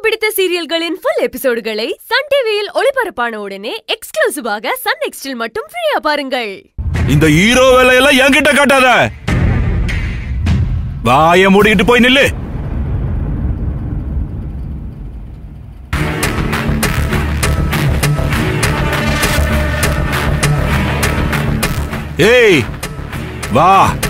பிடித்த சீரியல்களின் full எபிசோடுகளை Sun டிவியில் ஒளிபரப்பான உடனே எக்ஸ்க்ளூசிவாக சன் நெக்ஸ்டில் மட்டும் ஃப்ரீயா பாருங்கள் இந்த ஹீரோ வேலையெல்லாம் என்கிட்ட காட்டாத வாய மூடிக்கிட்டு போய் நில்லு ஏய் வா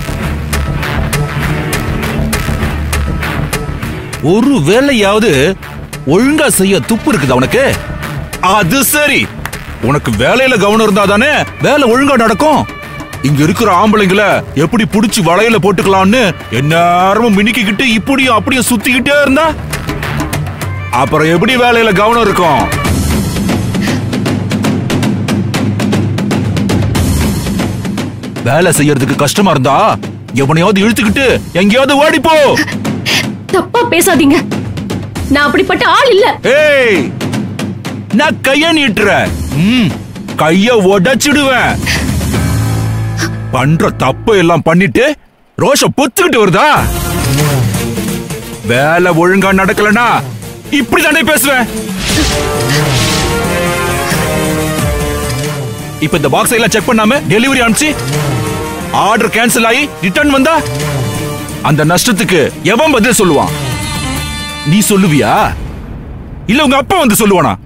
ஒரு வேலையாவது ஒழுங்கா செய்ய துப்பு இருக்குது அவனுக்கு அது சரி உனக்கு வேலையில கவனம் இருந்தா தானே வேலை ஒழுங்கா நடக்கும் இங்க இருக்கிற ஆம்பளைங்கள எப்படி புடிச்சு வளையல போட்டுக்கலாம்னு எந்நேரமும் மினுக்கிக்கிட்டு இப்படியும் அப்படியும் சுத்திக்கிட்டே இருந்தா அப்புறம் எப்படி வேலையில கவனம் இருக்கும் வேலை செய்யறதுக்கு கஷ்டமா இருந்தா எவனையாவது இழுத்துக்கிட்டு எங்கேயாவது ஓடிப்போ தப்பா பேசாதீங்க நான் அப்படிப்பட்ட ஆள் இல்ல ஏய் நான் கைய நீட்டுற ம் கைய உடைச்சிடுவேன் பண்ற தப்பு எல்லாம் பண்ணிட்டு ரோஷம் பொத்துக்கிட்டு வருதா வேலை ஒழுங்கா நடக்கலனா இப்படி தானே பேசுவேன் இப்ப இந்த பாக்ஸ் எல்லாம் செக் பண்ணாம டெலிவரி அனுப்பிச்சு ஆர்டர் கேன்சல் ஆகி ரிட்டர்ன் வந்தா அந்த நஷ்டத்துக்கு எவன் பதில் சொல்லுவான் நீ சொல்லுவியா இல்ல உங்க அப்பா வந்து சொல்லுவானா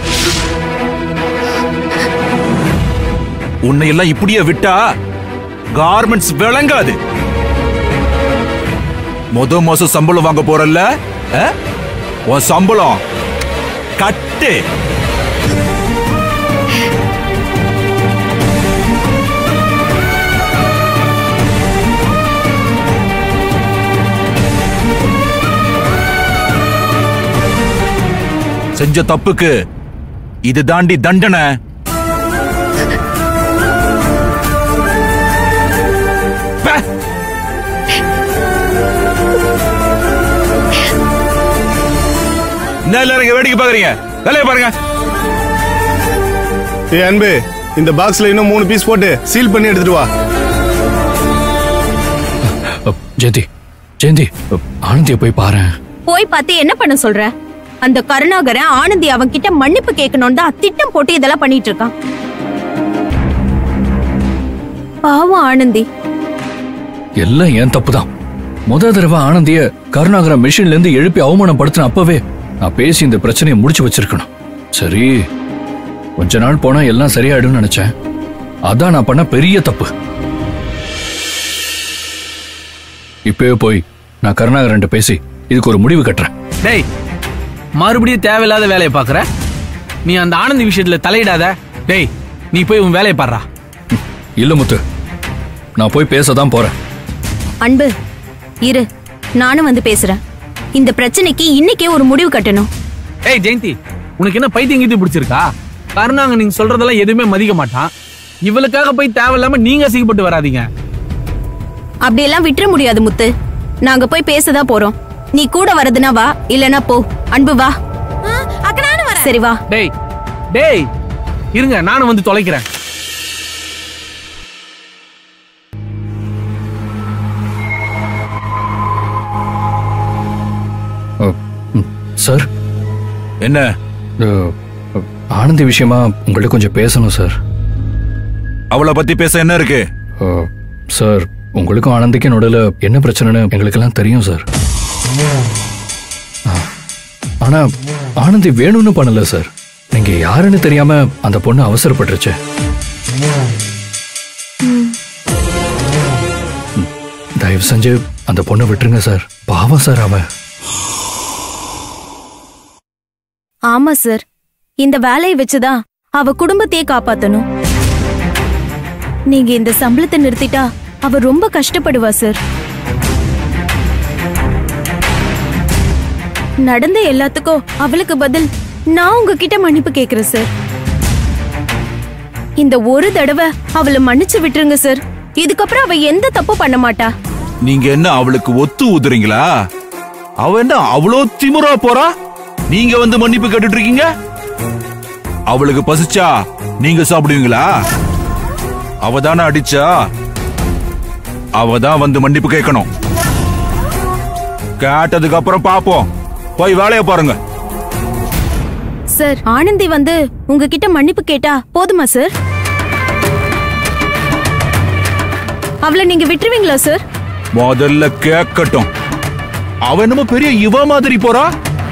உன்னை எல்லாம் இப்படியே விட்டா கார்மெண்ட்ஸ் விளங்காது முத மாசம் சம்பளம் வாங்க போறல்ல ஆ? உன் சம்பளம் கட்டு செஞ்ச தப்புக்கு இது தாண்டி தண்டனை பே. என்ன எல்லாரும் இங்க வேடிக்கை பாக்குறீங்க வேலையை பாருங்க ஏ அன்பு இந்த பாக்ஸ்ல இன்னும் மூணு பீஸ் போட்டு சீல் பண்ணி எடுத்துட்டு வா அப், ஜெயந்தி ஜெயந்தி அப், ஆனந்திய போய் பாரேன் போய் பார்த்து என்ன பண்ண சொல்ற அந்த கருணாகரன் ஆனந்தி அவன் கிட்ட மன்னிப்பு கேட்கணும் தான் திட்டம் போட்டு இதெல்லாம் பண்ணிட்டு இருக்கான் பாவம் ஆனந்தி எல்லாம் ஏன் தப்பு தான் முத தடவை ஆனந்திய கருணாகர மிஷின்ல இருந்து எழுப்பி அவமானப்படுத்தின அப்பவே நான் பேசி இந்த பிரச்சனையை முடிச்சு வச்சிருக்கணும் சரி கொஞ்ச நாள் போனா எல்லாம் சரியாயிடும்னு நினைச்சேன் அதான் நான் பண்ண பெரிய தப்பு இப்பவே போய் நான் கருணாகரன்ட்ட பேசி இதுக்கு ஒரு முடிவு கட்டுறேன் டேய் மறுபடியும் தேவையில்லாத வேலையை பார்க்கற நீ அந்த ஆனந்தி விஷயத்துல தலையிடாத டேய் நீ போய் உன் வேலையை பாடுறா இல்ல முத்து நான் போய் பேச தான் போறேன் அன்பு இரு நானும் வந்து பேசுறேன் இந்த பிரச்சனைக்கு இன்னைக்கே ஒரு முடிவு கட்டணும் ஏய் ஜெயந்தி உனக்கு என்ன பைத்தியம் கீத்தி பிடிச்சிருக்கா கருணாங்க நீங்க சொல்றதெல்லாம் எதுவுமே மதிக்க மாட்டான் இவளுக்காக போய் தேவையில்லாம நீங்க அசிங்கப்பட்டு வராதீங்க அப்படியெல்லாம் விட்டுற முடியாது முத்து நாங்க போய் பேசதான் போறோம் நீ கூட வரதுனா வா இல்லனா போ அன்பு வா சரி வா டேய் டேய் இருங்க நானும் வந்து தொலைக்கிறேன் அ, ம், சார் என்ன அ, அ, ஆனந்தி விஷயமா உங்கள்ட்ட கொஞ்சம் பேசணும் சார் அவளை பத்தி பேச என்ன இருக்கு அ, சார் உங்களுக்கும் ஆனந்திக்கும் நடுவில் என்ன பிரச்சனைன்னு எங்களுக்கெல்லாம் தெரியும் சார் ஆ, ஆனா ஆனந்தி வேணும்னு பண்ணல சார் நீங்க யாருன்னு தெரியாம அந்த பொண்ணு அவசரப்பட்டுருச்சு ம், தயவு செஞ்சு அந்த பொண்ணை விட்டுருங்க சார் பாவம் சார் அவன் ஆமா சார் இந்த வேலையை வச்சுதான் அவ குடும்பத்தையே காப்பாத்தணும் நீங்க இந்த சம்பளத்தை நிறுத்திட்டா அவ ரொம்ப கஷ்டப்படுவா சார் நடந்த எல்லாத்துக்கும் அவளுக்கு பதில் நான் உங்ககிட்ட மன்னிப்பு கேக்குறேன் சார் இந்த ஒரு தடவை அவளை மன்னிச்சு விட்டுருங்க சார் இதுக்கப்புறம் அவ எந்த தப்பு பண்ண மாட்டா நீங்க என்ன அவளுக்கு ஒத்து ஊதுறீங்களா அவ என்ன அவ்வளோ திமிரா போறா நீங்க வந்து மன்னிப்பு கேட்டுட்டு இருக்கீங்க அவளுக்கு பசிச்சா நீங்க சாப்பிடுவீங்களா அவ தானே அடிச்சா அவ தான் வந்து மன்னிப்பு கேட்கணும் கேட்டதுக்கு அப்புறம் பாப்போம் போய் வேலையை பாருங்க சார் ஆனந்தி வந்து உங்ககிட்ட மன்னிப்பு கேட்டா போதுமா சார் அவளை நீங்க விட்டுருவீங்களா சார் முதல்ல கேட்கட்டும் அவ என்னமோ பெரிய இவ மாதிரி போறா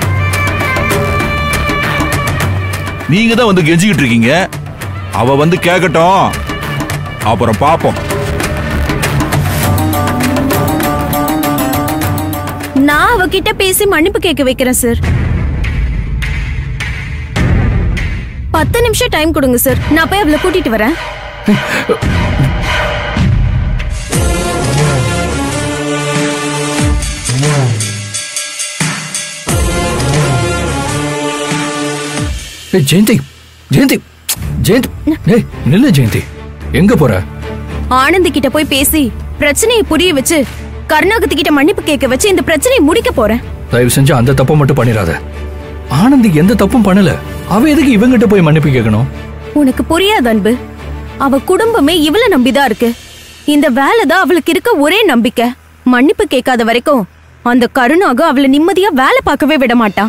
நீங்க தான் வந்து கெஞ்சிக்கிட்டு இருக்கீங்க அவ வந்து கேட்கட்டும் அப்புறம் பாப்போம் நான் அவகிட்ட பேசி மன்னிப்பு கேட்க வைக்கிறேன் சார் பத்து நிமிஷம் டைம் கொடுங்க சார் நான் போய் அவளை கூட்டிட்டு வரேன் ஏய் ஜெயந்தி ஜெயந்தி ஜெயந்தி ஏய் நில்லு ஜெயந்தி எங்க போற ஆனந்தி கிட்ட போய் பேசி பிரச்சனையை புரிய வச்சு கருணாகத்தி கிட்ட மன்னிப்பு கேட்க வச்சு இந்த பிரச்சனையை முடிக்க போறேன் தயவு செஞ்சு அந்த தப்பை மட்டும் பண்ணிடாத ஆனந்தி எந்த தப்பும் பண்ணல அவ எதுக்கு இவங்கிட்ட போய் மன்னிப்பு கேட்கணும் உனக்கு புரியாது அன்பு அவ குடும்பமே இவள நம்பிதான் இருக்கு இந்த வேலை தான் அவளுக்கு இருக்க ஒரே நம்பிக்கை மன்னிப்பு கேட்காத வரைக்கும் அந்த கருணாக அவளை நிம்மதியா வேலை பார்க்கவே விட மாட்டான்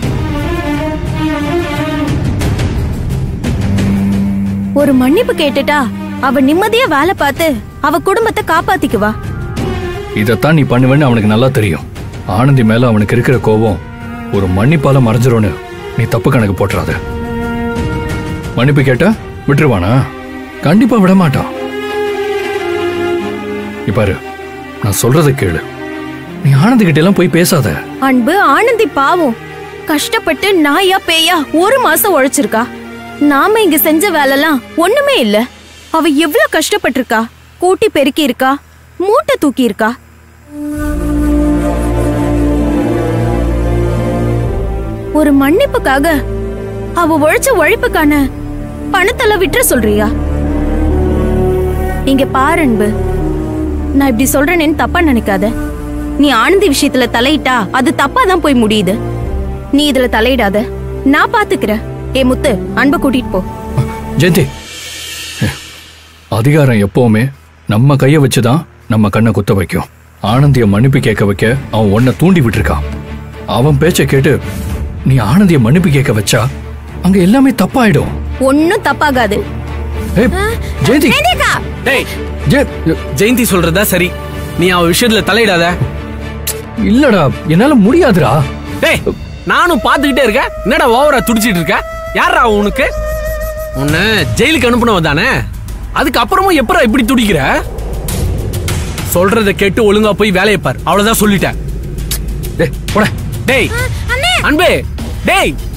ஒரு மன்னிப்பு கேட்டுட்டா அவ நிம்மதியா வேலை பார்த்து அவ குடும்பத்தை காப்பாத்திக்குவா இதைத்தான் நீ பண்ணுவேன்னு அவனுக்கு நல்லா தெரியும் ஆனந்தி மேல அவனுக்கு இருக்கிற கோபம் ஒரு மன்னிப்பால மறைஞ்சிரும்னு நீ தப்பு கணக்கு போட்டுறாத மன்னிப்பு கேட்டா விட்டுருவானா கண்டிப்பா விட மாட்டான் இப்பாரு நான் சொல்றத கேளு நீ ஆனந்தி கிட்ட எல்லாம் போய் பேசாத அன்பு ஆனந்தி பாவம் கஷ்டப்பட்டு நாயா பேயா ஒரு மாசம் உழைச்சிருக்கா நாம இங்க செஞ்ச வேலைலாம் ஒண்ணுமே இல்ல அவ எவ்வளவு கஷ்டப்பட்டிருக்கா கூட்டி பெருக்கி இருக்கா மூட்டை தூக்கி இருக்கா ஒரு மன்னிப்புக்காக அவ உழைச்ச உழைப்புக்கான பணத்தெல்லாம் விட்டுற சொல்றியா இங்க பாரு அன்பு நான் இப்படி சொல்றேனேன்னு தப்பா நினைக்காத நீ ஆனந்தி விஷயத்துல தலையிட்டா அது தப்பா தான் போய் முடியுது நீ இதுல தலையிடாத நான் பாத்துக்கிறேன் ஏ முத்து அன்பை கூட்டிட்டு போ ஜெயந்தி அதிகாரம் எப்பவுமே நம்ம கைய வச்சுதான் நம்ம கண்ணை குத்த வைக்கும் ஆனந்திய மன்னிப்பு கேட்க வைக்க அவன் உன்னை தூண்டி விட்டுருக்கான் அவன் பேச்ச கேட்டு நீ ஆனந்திய மன்னிப்பு கேட்க வச்சா அங்க எல்லாமே தப்பாயிடும் ஒன்னும் தப்பாகாது ஏய், ஜெயந்தி டேய் ஜெய- ஜெயந்தி சொல்றதா சரி நீ அவ விஷயத்துல தலையிடாத இல்லடா என்னால முடியாதுடா டேய் நானும் பாத்துக்கிட்டே இருக்கேன் என்னடா ஓவரா துடிச்சிட்டு இருக்க யாரா அவன் உனக்கு உன்னை ஜெயிலுக்கு அனுப்புனவ தானே அதுக்கு அப்புறமும் எப்பரா இப்படி துடிக்கிற சொல்றத கேட்டு ஒழுங்கா போய் வேலையை பார் அவ்வளவுதான் சொல்லிட்டேன் டேய் போட டேய் அன்பே டேய்